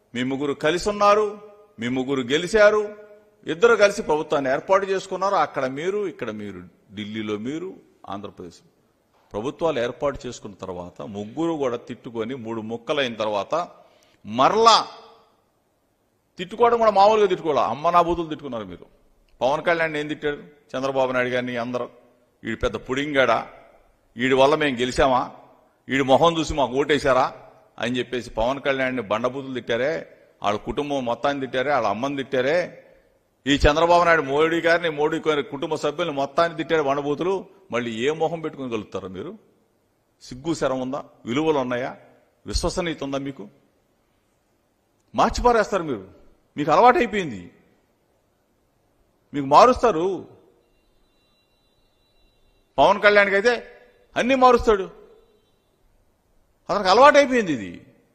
మీ ముగ్గురు కలిసి ఉన్నారు మీ ముగ్గురు గెలిచారు ఇద్దరు కలిసి ప్రభుత్వాన్ని ఏర్పాటు చేసుకున్నారు అక్కడ మీరు ఇక్కడ మీరు ఢిల్లీలో మీరు ఆంధ్రప్రదేశ్ ప్రభుత్వాలు ఏర్పాటు చేసుకున్న తర్వాత ముగ్గురు కూడా తిట్టుకొని మూడు ముక్కలైన తర్వాత మరలా తిట్టుకోవడం కూడా మామూలుగా తిట్టుకోవాలి అమ్మ నా బూతులు తిట్టుకున్నారు మీరు పవన్ కళ్యాణ్ ఏం తిట్టాడు చంద్రబాబు నాయుడు గారిని అందరూ వీడి పెద్ద పుడింగాడా వీడి వల్ల మేము గెలిచామా వీడి మొహం చూసి మాకు ఓటేశారా అని చెప్పేసి పవన్ కళ్యాణ్ని బండబూతులు తిట్టారే వాళ్ళ కుటుంబం మొత్తాన్ని తిట్టారే వాళ్ళ అమ్మని తిట్టారే ఈ చంద్రబాబు నాయుడు మోడీ గారిని మోడీ గారి కుటుంబ సభ్యుల్ని మొత్తాన్ని తిట్టారు బండబూతులు మళ్ళీ ఏ మొహం పెట్టుకుని కలుగుతారా మీరు సిగ్గు శరం ఉందా విలువలు ఉన్నాయా విశ్వసనీయత ఉందా మీకు మార్చిపారేస్తారు మీరు మీకు అలవాటైపోయింది మీకు మారుస్తారు పవన్ కళ్యాణ్కి అయితే అన్ని మారుస్తాడు అతనికి అలవాటైపోయింది ఇది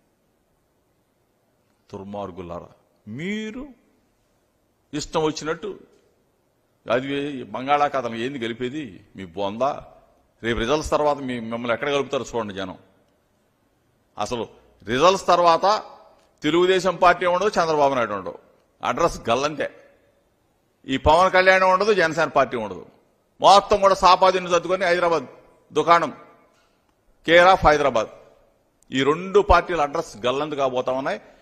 దుర్మార్గులారా మీరు ఇష్టం వచ్చినట్టు అది బంగాళాఖాతం ఏంది గెలిపేది మీ బొందా రేపు రిజల్ట్స్ తర్వాత మీ మిమ్మల్ని ఎక్కడ కలుపుతారో చూడండి జనం అసలు రిజల్ట్స్ తర్వాత తెలుగుదేశం పార్టీ ఉండదు చంద్రబాబు నాయుడు ఉండదు అడ్రస్ గల్లంతే ఈ పవన్ కళ్యాణ్ ఉండదు జనసేన పార్టీ ఉండదు మొత్తం కూడా సాపాదిని చదువుకొని హైదరాబాద్ దుకాణం కేర్ ఆఫ్ హైదరాబాద్ ఈ రెండు పార్టీల అడ్రస్ గల్లందు కాబోతా ఉన్నాయి